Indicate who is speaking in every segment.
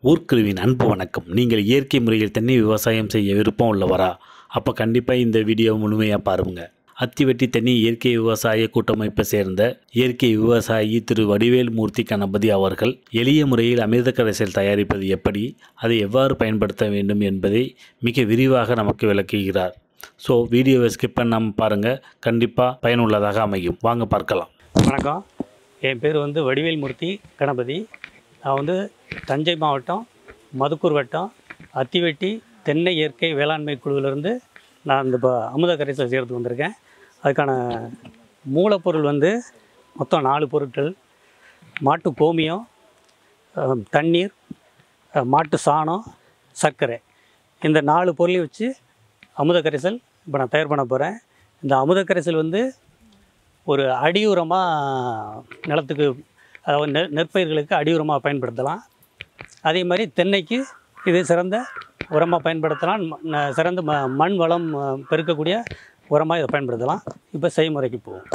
Speaker 1: ஊர்க்குருவின் அன்பு வணக்கம் நீங்கள் இயற்கை முறையில் தென்னை விவசாயம் செய்ய விருப்பம் உள்ளவரா அப்போ கண்டிப்பாக இந்த வீடியோ முழுமையாக பாருங்க அத்திவெட்டி தென்னை இயற்கை விவசாய கூட்டமைப்பை சேர்ந்த இயற்கை விவசாயி திரு வடிவேல் மூர்த்தி கணபதி அவர்கள் எளிய முறையில் அமிர்த கரைசல் தயாரிப்பது எப்படி அதை எவ்வாறு பயன்படுத்த வேண்டும் என்பதை மிக விரிவாக நமக்கு விளக்குகிறார் ஸோ வீடியோவை ஸ்கிப் பண்ணாமல் பாருங்கள் கண்டிப்பாக பயனுள்ளதாக அமையும் வாங்க பார்க்கலாம்
Speaker 2: வணக்கம் என் பேர் வந்து வடிவேல் மூர்த்தி கணபதி நான் வந்து தஞ்சை மாவட்டம் மதுக்கூர் வட்டம் அத்திவெட்டி தென்னை இயற்கை வேளாண்மை குழுவிலிருந்து நான் இந்த இப்போ அமுத கரைசல் செய்கிறதுக்கு வந்திருக்கேன் அதுக்கான மூலப்பொருள் வந்து மொத்தம் நாலு பொருட்கள் மாட்டு கோமியம் அஹ், தண்ணீர் அஹ், மாட்டு சாணம் சர்க்கரை இந்த நாலு பொருளையும் வச்சு அமுத கரைசல் இப்போ நான் தயார் பண்ண போகிறேன் இந்த அமுத கரைசல் வந்து ஒரு அடியுரமாக நிலத்துக்கு அதாவது நெ நெற்பயிர்களுக்கு அடியுரமாக பயன்படுத்தலாம் அதே மாதிரி தென்னைக்கு இது சிறந்த உரமாக பயன்படுத்தலாம் ம- ந- சிறந்த ம மண் வளம் அஹ், பெருக்கக்கூடிய உரமாக இதை பயன்படுத்தலாம் இப்போ செய்முறைக்கு போவோம்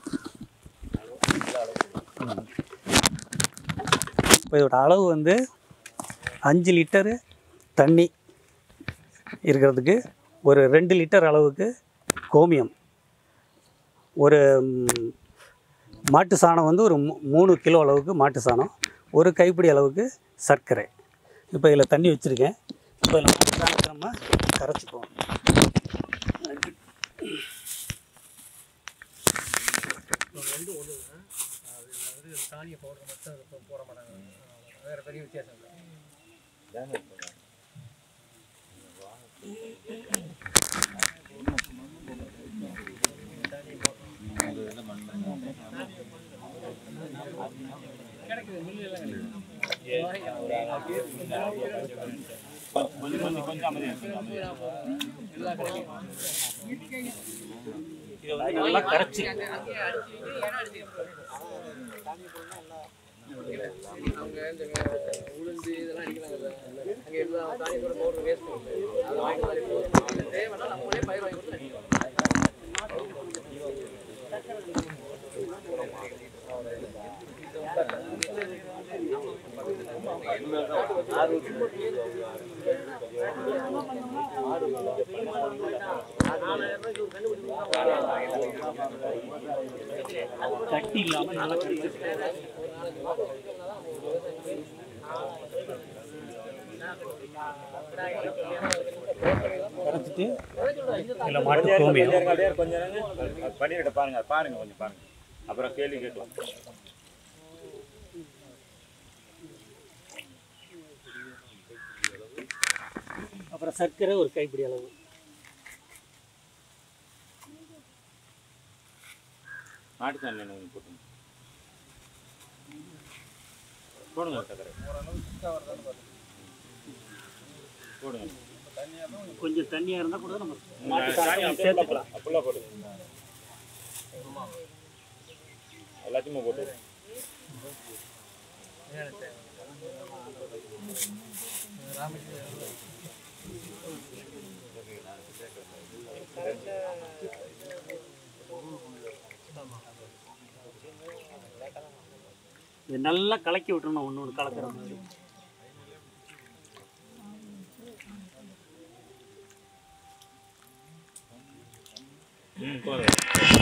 Speaker 2: இப்போ இதோட அளவு வந்து அஞ்சு லிட்டரு தண்ணி இருக்கிறதுக்கு ஒரு ரெண்டு லிட்டர் அளவுக்கு கோமியம் ஒரு ம், மாட்டு சாணம் வந்து ஒரு மூ- மூணு கிலோ அளவுக்கு மாட்டு சாணம் ஒரு கைப்பிடி அளவுக்கு சர்க்கரை இப்போ இதில் தண்ணி வச்சுருக்கேன் இப்போ இதில் மாட்டு சாணத்தை நம்ம கரைச்சிக்குவோம் இதை வந்து நல்லா கரைச்சி கட்டி இல்லாமல் நல்லா கரைச்சி கரைச்சிட்டு இதில் மாட்டு கோமியம்
Speaker 3: கொஞ்சம் நேரம் பண்ணிவிட்டு பாருங்க பாருங்க கொஞ்சம் பாருங்க அப்புறம் கேள்வி கேட்கலாம்
Speaker 2: அப்புறம் சர்க்கரை ஒரு கைப்பிடி அளவு
Speaker 3: நாட்டு தண்ணி கொஞ்சம் போட்டுங்க போடுங்க சக்கரை போடுங்க
Speaker 2: கொஞ்சம் தண்ணியாக இருந்தால் கூட நம்ம
Speaker 3: மாட்டு
Speaker 2: மாட்டு
Speaker 3: சாணி
Speaker 2: சாணம்
Speaker 3: அப்படியே
Speaker 2: சேர்த்துக்கலாம்
Speaker 3: அப்படிலாம் போடுங்க எல்லாத்தையுமே போட்டு
Speaker 2: இது நல்லா கலக்கி விட்டுறணும் ஒன்று ஒன்று கலக்கிற மாதிரி
Speaker 3: ம் போதும்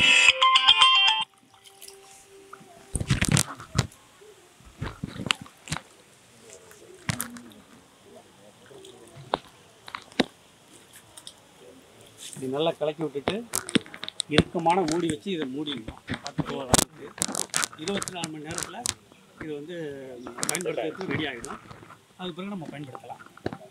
Speaker 2: இது நல்லா கலக்கி விட்டுட்டு இறுக்கமான மூடி வச்சு இதை மூடிடணும் பத்து போகிற அளவுக்கு இருபத்தி நாலு மணி நேரத்தில் இது வந்து பயன்படுத்துறதுக்கு ரெடி ஆகிடும் அதுக்கு பிறகு நம்ம பயன்படுத்தலாம்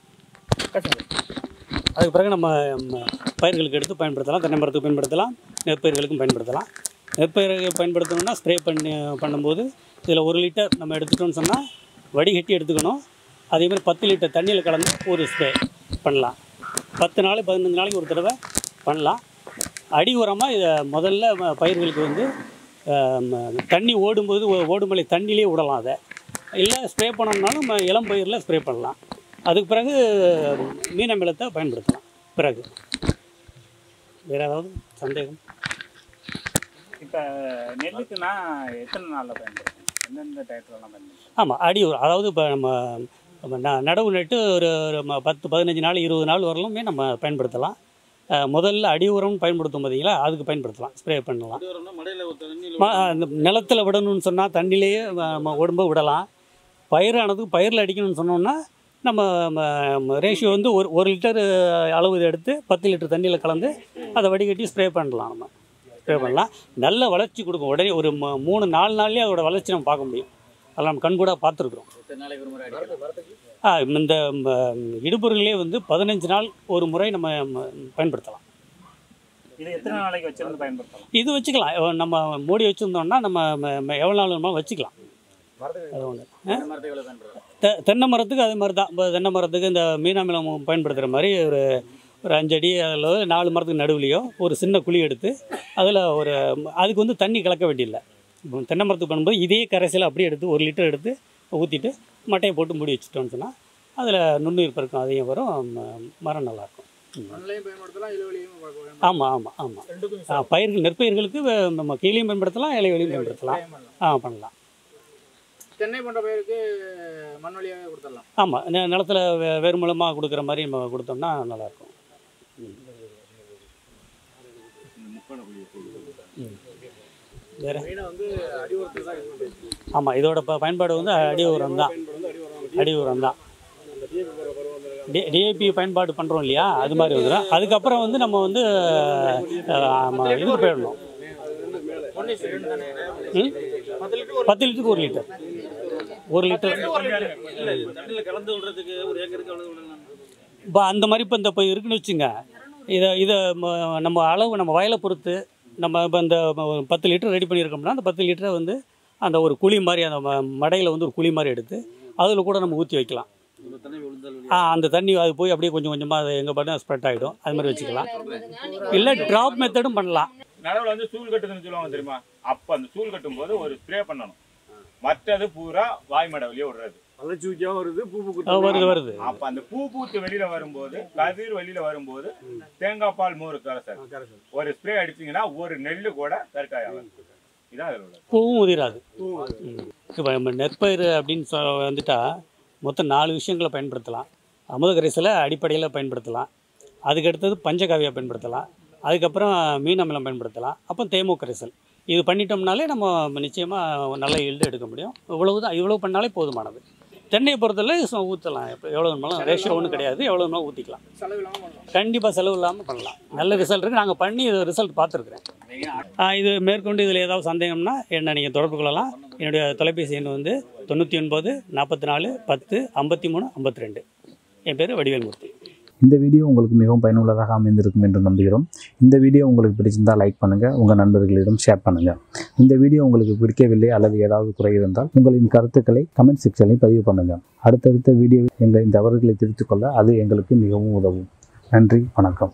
Speaker 2: அதுக்கு பிறகு நம்ம ம், பயிர்களுக்கு எடுத்து பயன்படுத்தலாம் தென்னை மரத்துக்கு பயன்படுத்தலாம் நெற்பயிர்களுக்கும் பயன்படுத்தலாம் நெற்பயிருக்கு பயன்படுத்தணும்னா ஸ்ப்ரே பண்ணி பண்ணும்போது இதில் ஒரு லிட்டர் நம்ம எடுத்துட்டோம்னு சொன்னால் வடிகட்டி எடுத்துக்கணும் அதே மாதிரி பத்து லிட்டர் தண்ணியில் கலந்து ஒரு ஸ்ப்ரே பண்ணலாம் பத்து நாள் பதினஞ்சு நாளைக்கு ஒரு தடவை பண்ணலாம் அடி உரமாக இதை முதல்ல ம- பயிர்களுக்கு வந்து ஆம், தண்ணி ஓடும்போது ஓ- ஓடுமலை தண்ணியிலே விடலாம் அதை இல்லை ஸ்ப்ரே பண்ணோம்னாலும் ம- இளம் பயிரில் ஸ்ப்ரே பண்ணலாம் அதுக்கு பிறகு மீன் அமிலத்தை பயன்படுத்தலாம் பிறகு வேறு ஏதாவது சந்தேகம்
Speaker 3: இப்போ நெல்லுக்குன்னா எத்தனை நாளில் பயன்படுத்தணும் எந்தெந்த டயத்துலலாம் பயன்படுத்தணும்
Speaker 2: ஆமாம் அடி உரம் அதாவது இப்போ நம்ம நம்ம ந நடவு நட்டு ஒரு ஒரு ம- பத்து பதினஞ்சு நாள் இருபது நாள் வரலுமே நம்ம பயன்படுத்தலாம் அஹ் முதல்ல அடி உரம் பயன்படுத்தும் பார்த்தீங்களா அதுக்கு பயன்படுத்தலாம் ஸ்ப்ரே பண்ணலாம் ம- அந்த நிலத்தில் விடணும்னு சொன்னால் தண்ணியிலேயே நம்ம உடம்ப விடலாம் பயிரானதுக்கு பயிரில் அடிக்கணும்னு சொன்னோம்னா நம்ம ரேஷியோ வந்து ஒரு ஒரு லிட்டர் அளவு இதை எடுத்து பத்து லிட்டர் தண்ணியில் கலந்து அதை வடிகட்டி ஸ்ப்ரே பண்ணலாம் நம்ம ஸ்ப்ரே பண்ணலாம் நல்ல வளர்ச்சி கொடுக்கும் உடனே ஒரு ம- மூணு நாலு நாள்லேயே அதோட வளர்ச்சி நம்ம பார்க்க முடியும் அதெல்லாம் நம்ம கண்கூட பார்த்துருக்குறோம் ஆ இந்த ம, இடுபொருளே வந்து பதினஞ்சு நாள் ஒரு முறை நம்ம ம, பயன்படுத்தலாம்
Speaker 3: இது எத்தனை நாளைக்கு வச்சிருந்து பயன்படுத்தலாம்
Speaker 2: இது வச்சுக்கலாம் இப்போ நம்ம மூடி வச்சுருந்தோம்னா நம்ம ம- ம- எவ்வளோ நாள் வேணுமோ வச்சுக்கலாம் அது ஒன்று தெ தென்னை மரத்துக்கு அதே மாதிரி தான் இப்போ தென்னை மரத்துக்கு இந்த மீனாமிலம் பயன்படுத்துகிற மாதிரி ஒரு ஒரு அஞ்சடி அதில் நாலு மரத்துக்கு நடுவுலையோ ஒரு சின்ன குழி எடுத்து அதில் ஒரு அதுக்கு வந்து தண்ணி கலக்க வேண்டியதில்லை இப்போ தென்னை மரத்துக்கு பண்ணும்போது இதே கரைசலை அப்படியே எடுத்து ஒரு லிட்டர் எடுத்து ஊற்றிட்டு மட்டையை போட்டு மூடி வச்சுட்டோம்னு சொன்னால் அதில் நுண்ணுயிர் பெருக்கம் அதிகம் வரும் ம- மரம் நல்லாயிருக்கும் ஆமாம் ஆமாம் ஆமாம் ஆ பயிர்கள் நெற்பயிர்களுக்கு வே- நம்ம கீழையும் பயன்படுத்தலாம் இலைவெளியும் பயன்படுத்தலாம் ஆ பண்ணலாம்
Speaker 4: தென்னை போன்ற பயிருக்கு மண் வழியாகவே கொடுத்துடலாம்
Speaker 2: ஆமாம் நிலத்தில் வே வேறு மூலமாக கொடுக்குற மாதிரி நம்ம கொடுத்தோம்னா நல்லாயிருக்கும் வேறு
Speaker 4: வந்து அடி உரத்துக்கு தான் யூஸ் பண்ணுறது
Speaker 2: ஆமாம் இதோட ப பயன்பாடு வந்து அடி உரம் தான் அடி உரம் தான் டி டிஏபி பயன்பாடு பண்ணுறோம் இல்லையா அது மாதிரி வந்துடும் அதுக்கப்புறம் வந்து நம்ம வந்து அஹ், ஆமா, இதுக்கு போயிடணும் ம்? பத்து லிட்டருக்கு ஒரு லிட்டர் ஒரு லிட்டர் இப்போ அந்த மாதிரி இப்போ இந்த இப்போ இருக்குன்னு வச்சுங்க இதை இதை ம- நம்ம அளவு நம்ம வயலை பொறுத்து நம்ம இப்போ இந்த ம- பத்து லிட்டர் ரெடி பண்ணியிருக்கோம்னா அந்த பத்து லிட்டரை வந்து அந்த ஒரு குழி மாதிரி அந்த ம- மடையில் வந்து ஒரு குழி மாதிரி எடுத்து அதில் கூட நம்ம ஊற்றி வைக்கலாம் ஆ அந்த தண்ணி அது போய் அப்படியே கொஞ்சம் கொஞ்சமாக அது எங்கே பாட்டு ஸ்ப்ரெட் ஆகிடும் அது மாதிரி வச்சுக்கலாம் இல்லை ட்ராப் மெத்தடும் பண்ணலாம்
Speaker 3: நடுவில் வந்து சூல் கட்டுதுன்னு சொல்லுவாங்க தெரியுமா அப்போ அந்த சூல் கட்டும் போது ஒரு ஸ்ப்ரே பண்ணணும் மற்றது பூரா வாய்மடை வழியே விடுறது
Speaker 4: வளர்ச்சிக்காக வருது பூ பூ
Speaker 2: ஆ, வருது வருது
Speaker 3: அப்ப அந்த பூ பூத்து வெளியில வரும்போது கதிர் வெளியில வரும்போது தேங்காய் பால் மோர் கரை ஒரு ஸ்ப்ரே அடிச்சீங்கன்னா ஒரு நெல்லு கூட கருக்காயாகும் இதான் அதில் உள்ளது
Speaker 2: பூவும் உதிராது இப்போ நம்ம நெற்பயிர் அப்படின்னு சொ வந்துட்டா மொத்தம் நாலு விஷயங்களை பயன்படுத்தலாம் அமுத கரைசலை அடிப்படையில் பயன்படுத்தலாம் அதுக்கு அடுத்தது பஞ்சகாவியா பயன்படுத்தலாம் அதுக்கப்புறம் மீன் அமிலம் பயன்படுத்தலாம் அப்புறம் தேமோ கரைசல் இது பண்ணிட்டோம்னாலே நம்ம நிச்சயமாக நல்ல ஈல்டு எடுக்க முடியும் இவ்வளவு தான் இவ்வளவு பண்ணாலே போதுமானது தென்னையை பொறுத்தவரை சு- ஊற்றலாம் இப்போ எவ்வளோ வேணாலும் ரேஷியோ ஒன்றும் கிடையாது எவ்வளோ வேணாலும் ஊற்றிக்கலாம்
Speaker 4: செலவு இல்லாமல் பண்ணலாம்
Speaker 2: கண்டிப்பாக செலவு இல்லாமல் பண்ணலாம் நல்ல ரிசல்ட் இருக்குது நாங்கள் பண்ணி இது ரிசல்ட் பார்த்துருக்குறேன் இது மேற்கொண்டு இதில் ஏதாவது சந்தேகம்னா என்னை நீங்கள் தொடர்பு கொள்ளலாம் என்னுடைய தொலைபேசி எண் வந்து தொண்ணூற்றி ஒன்பது நாற்பத்தி நாலு பத்து ஐம்பத்தி மூணு ஐம்பத்தி ரெண்டு என் பேர் வடிவேல்மூர்த்தி
Speaker 5: இந்த வீடியோ உங்களுக்கு மிகவும் பயனுள்ளதாக அமைந்திருக்கும் என்று நம்புகிறோம் இந்த வீடியோ உங்களுக்கு பிடிச்சிருந்தால் லைக் பண்ணுங்கள் உங்கள் நண்பர்களிடம் ஷேர் பண்ணுங்கள் இந்த வீடியோ உங்களுக்கு பிடிக்கவில்லை அல்லது ஏதாவது குறை இருந்தால் உங்களின் கருத்துக்களை கமெண்ட் செக்ஷனில் பதிவு பண்ணுங்கள் அடுத்தடுத்த வீடியோவில் எங்கள் இந்த தவறுகளை திருத்திக் கொள்ள அது எங்களுக்கு மிகவும் உதவும் நன்றி வணக்கம்